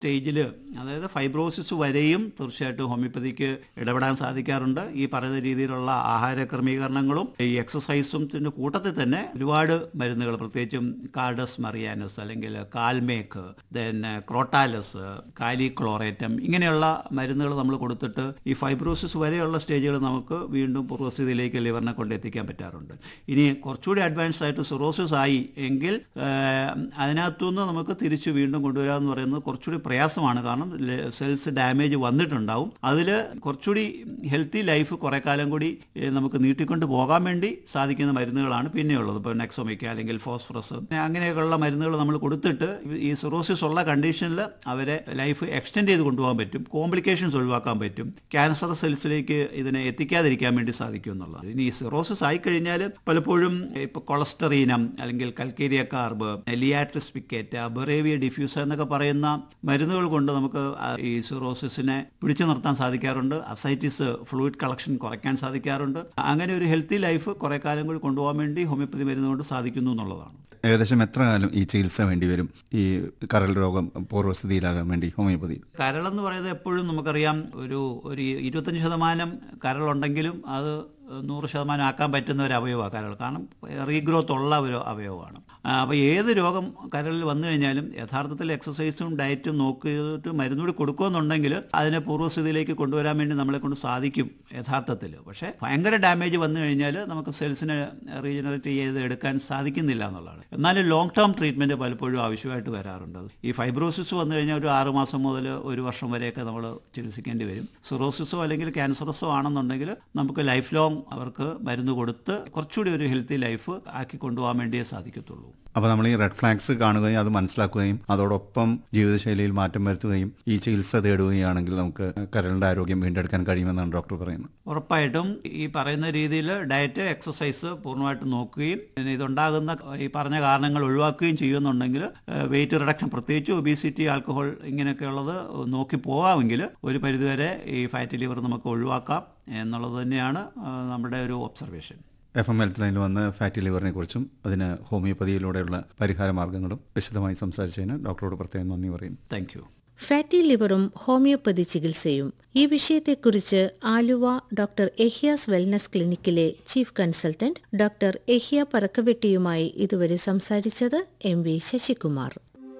സ്റ്റേജിൽ അതായത് ഫൈബ്രോസിസ് വരെയും തീർച്ചയായിട്ടും ഹോമിയോപ്പതിക്ക് ഇടപെടാൻ സാധിക്കാറുണ്ട് ഈ പറയുന്ന രീതിയിലുള്ള ആഹാര ക്രമീകരണങ്ങളും ഈ എക്സസൈസും ത്തിന്റെ കൂട്ടത്തിൽ തന്നെ ഒരുപാട് മരുന്നുകൾ പ്രത്യേകിച്ചും കാർഡസ് മറിയാനസ് അല്ലെങ്കിൽ കാൽമേക്ക് ദെൻ ക്രോട്ടാലസ് കാലിക്ലോറേറ്റം ഇങ്ങനെയുള്ള മരുന്നുകൾ നമ്മൾ കൊടുത്തിട്ട് ഈ ഫൈബ്രോസിസ് വരെയുള്ള സ്റ്റേജുകൾ നമുക്ക് വീണ്ടും പൂർവ്വസ്ഥിതിയിലേക്ക് ലിവറിനെ കൊണ്ടെത്തിക്കാൻ പറ്റാറുണ്ട് ഇനി കുറച്ചുകൂടി അഡ്വാൻസ് ആയിട്ട് സിറോസിസ് ആയി എങ്കിൽ അതിനകത്തുനിന്ന് നമുക്ക് തിരിച്ച് വീണ്ടും കൊണ്ടുവരിക എന്ന് പറയുന്നത് കുറച്ചുകൂടി പ്രയാസമാണ് കാരണം സെൽസ് ഡാമേജ് വന്നിട്ടുണ്ടാവും അതിൽ കുറച്ചുകൂടി ഹെൽത്തി ലൈഫ് കുറെ കാലം കൂടി ഏഹ്, നമുക്ക് നീട്ടിക്കൊണ്ട് പോകാൻ വേണ്ടി സാധിക്കുന്ന മരുന്നുകളാണ് പിന്നെയുള്ളത് ഇപ്പോൾ നെക്സോമിക്ക അല്ലെങ്കിൽ ഫോസ്ഫറസ് അങ്ങനെയൊക്കെയുള്ള മരുന്നുകൾ നമ്മൾ കൊടുത്തിട്ട് ഈ സിറോസിസ് ഉള്ള കണ്ടീഷനിൽ അവരെ ലൈഫ് എക്സ്റ്റെൻഡ് ചെയ്ത് കൊണ്ടുപോകാൻ പറ്റും കോംപ്ലിക്കേഷൻസ് ഒഴിവാക്കാൻ പറ്റും ക്യാൻസർ സെൽസിലേക്ക് ഇതിനെ എത്തിക്കാതിരിക്കാൻ വേണ്ടി സാധിക്കും എന്നുള്ളത് ഇനി ഈ സിറോസിസ് ആയിക്കഴിഞ്ഞാൽ പലപ്പോഴും ഇപ്പോൾ കൊളസ്റ്ററീനം അല്ലെങ്കിൽ കൽക്കേരിയ കാർബ് ലിയാട്രിസ് പിക്കേറ്റ ബൊറേവിയ ഡിഫ്യൂസ എന്നൊക്കെ പറയുന്ന മരുന്നുകൾ കൊണ്ട് നമുക്ക് ആ ഈ സിറോസിസിനെ പിടിച്ചു നിർത്താൻ സാധിക്കാറുണ്ട് അസൈറ്റിസ് ഫ്ലൂയിഡ് കളക്ഷൻ കുറയ്ക്കാൻ സാധിക്കാറുണ്ട് അങ്ങനെ ഒരു ഹെൽത്തി ലൈഫ് കുറെ കാലം കൂടി കൊണ്ടുപോകാൻ വേണ്ടി ഹോമിയോപ്പതി മരുന്നുകൊണ്ട് സാധിക്കുന്നു എന്നുള്ളതാണ് ഏകദേശം എത്ര കാലം ഈ ചികിത്സ വേണ്ടി വരും ഈ കരൾ രോഗം പൂർവ്വസ്ഥിതിയിലാകാൻ വേണ്ടി ഹോമിയോപ്പതി കരളെന്ന് പറയുന്നത് എപ്പോഴും നമുക്കറിയാം ഒരു ഒരു ഇരുപത്തഞ്ച് ശതമാനം കരളുണ്ടെങ്കിലും അത് നൂറ് ശതമാനം ആക്കാൻ പറ്റുന്ന ഒരു അവയവമാണ് കരൾ കാരണം റീഗ്രോത്ത് ഉള്ള ഒരു അവയവമാണ് അപ്പോൾ ഏത് രോഗം കരളിൽ വന്നു കഴിഞ്ഞാലും യഥാർത്ഥത്തിൽ എക്സസൈസും ഡയറ്റും നോക്കിയിട്ട് മരുന്നുകൂടി കൊടുക്കുമെന്നുണ്ടെങ്കിൽ അതിനെ പൂർവ്വസ്ഥിതിയിലേക്ക് കൊണ്ടുവരാൻ വേണ്ടി നമ്മളെ കൊണ്ട് സാധിക്കും യഥാർത്ഥത്തിൽ പക്ഷേ ഭയങ്കര ഡാമേജ് വന്നു കഴിഞ്ഞാൽ നമുക്ക് സെൽസിനെ റീജനറേറ്റ് ചെയ്ത് എടുക്കാൻ സാധിക്കുന്നില്ല എന്നുള്ളതാണ് എന്നാലും ലോങ് ടേം ട്രീറ്റ്മെൻറ്റ് പലപ്പോഴും ആവശ്യമായിട്ട് വരാറുണ്ട് ഈ ഫൈബ്രോസിസ് വന്നു കഴിഞ്ഞാൽ ഒരു ആറ് മാസം മുതൽ ഒരു വർഷം വരെയൊക്കെ നമ്മൾ ചികിത്സിക്കേണ്ടി വരും സിറോസിസോ അല്ലെങ്കിൽ ക്യാൻസറസോ ആണെന്നുണ്ടെങ്കിൽ നമുക്ക് ലൈഫ് ലോങ് അവർക്ക് മരുന്ന് കൊടുത്ത് കുറച്ചുകൂടി ഒരു ഹെൽത്തി ലൈഫ് ആക്കി കൊണ്ടുപോകാൻ വേണ്ടിയേ സാധിക്കത്തുള്ളൂ അപ്പോൾ നമ്മൾ ഈ റെഡ് ഫ്ലാഗ്സ് കാണുകയും അത് മനസ്സിലാക്കുകയും അതോടൊപ്പം ജീവിതശൈലിയിൽ മാറ്റം വരുത്തുകയും ഈ ചികിത്സ തേടുകയാണെങ്കിൽ നമുക്ക് കരളിന്റെ ആരോഗ്യം വീണ്ടെടുക്കാൻ കഴിയുമെന്നാണ് ഡോക്ടർ പറയുന്നത് ഉറപ്പായിട്ടും ഈ പറയുന്ന രീതിയിൽ ഡയറ്റ് എക്സസൈസ് പൂർണ്ണമായിട്ട് നോക്കുകയും പിന്നെ ഇതുണ്ടാകുന്ന ഈ പറഞ്ഞ കാരണങ്ങൾ ഒഴിവാക്കുകയും ചെയ്യുന്നുണ്ടെങ്കിൽ വെയിറ്റ് റിഡക്ഷൻ പ്രത്യേകിച്ച് ഒബീസിറ്റി ആൽക്കഹോൾ ഇങ്ങനെയൊക്കെയുള്ളത് നോക്കി പോകാമെങ്കിൽ ഒരു പരിധിവരെ ഈ ഫാറ്റി ലിവർ നമുക്ക് ഒഴിവാക്കാം എന്നുള്ളത് തന്നെയാണ് ആ, നമ്മുടെ ഒരു ഒബ്സർവേഷൻ എഫ് എം ഹെൽത്ത് ലൈനിൽ വന്ന് ഫാറ്റി ലിവറിനെ കുറിച്ചും അതിന് ഹോമിയോപ്പതിയിലൂടെയുള്ള പരിഹാര മാർഗങ്ങളും വിശദമായി സംസാരിച്ചതിന് ഡോക്ടറോട് പ്രത്യേകം നന്ദി പറയുന്നു താങ്ക് യു ഫാറ്റി ലിവറും ഹോമിയോപ്പതി ചികിത്സയും ഈ വിഷയത്തെക്കുറിച്ച് ആലുവ ഡോക്ടർ എഹിയാസ് വെൽനസ് ക്ലിനിക്കിലെ ചീഫ് കൺസൾട്ടന്റ് ഡോക്ടർ എഹിയ പറക്കവെട്ടിയുമായി ഇതുവരെ സംസാരിച്ചത് എം വി ശശികുമാർ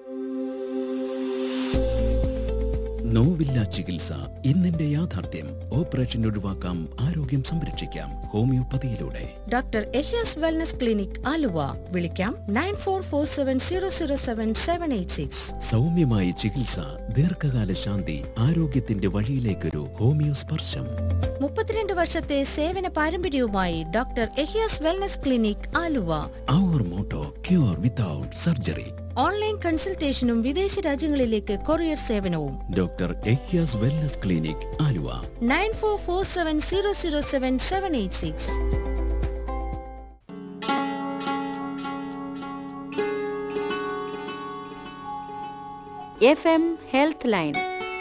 നോവില്ല ചികിത്സ ഇന്നിന്റെ യാഥാർത്ഥ്യം ഓപ്പറേഷൻ ഒഴിവാക്കാം ആരോഗ്യം സംരക്ഷിക്കാം ഹോമിയോപ്പതിയിലൂടെ doctor Ehiyas wellness clinic Aluva വിളിക്കാം nine four four seven zero zero seven seven eight six സൗമ്യമായ ചികിത്സ ദീർഘകാല ശാന്തി ആരോഗ്യത്തിന്റെ വഴിയിലേക്കൊരു ഹോമിയോ സ്പർശം മുപ്പത്തിരണ്ട് വർഷത്തെ സേവന പാരമ്പര്യവുമായി doctor Ehiyas wellness clinic Aluva അവർ motto cure without surgery online കൺസൾട്ടേഷനും വിദേശ രാജ്യങ്ങളിലേക്ക് കൊറിയർ സേവനവും doctor Ehyas wellness clinic Aluva nine four four seven zero zero seven seven eight six F M health line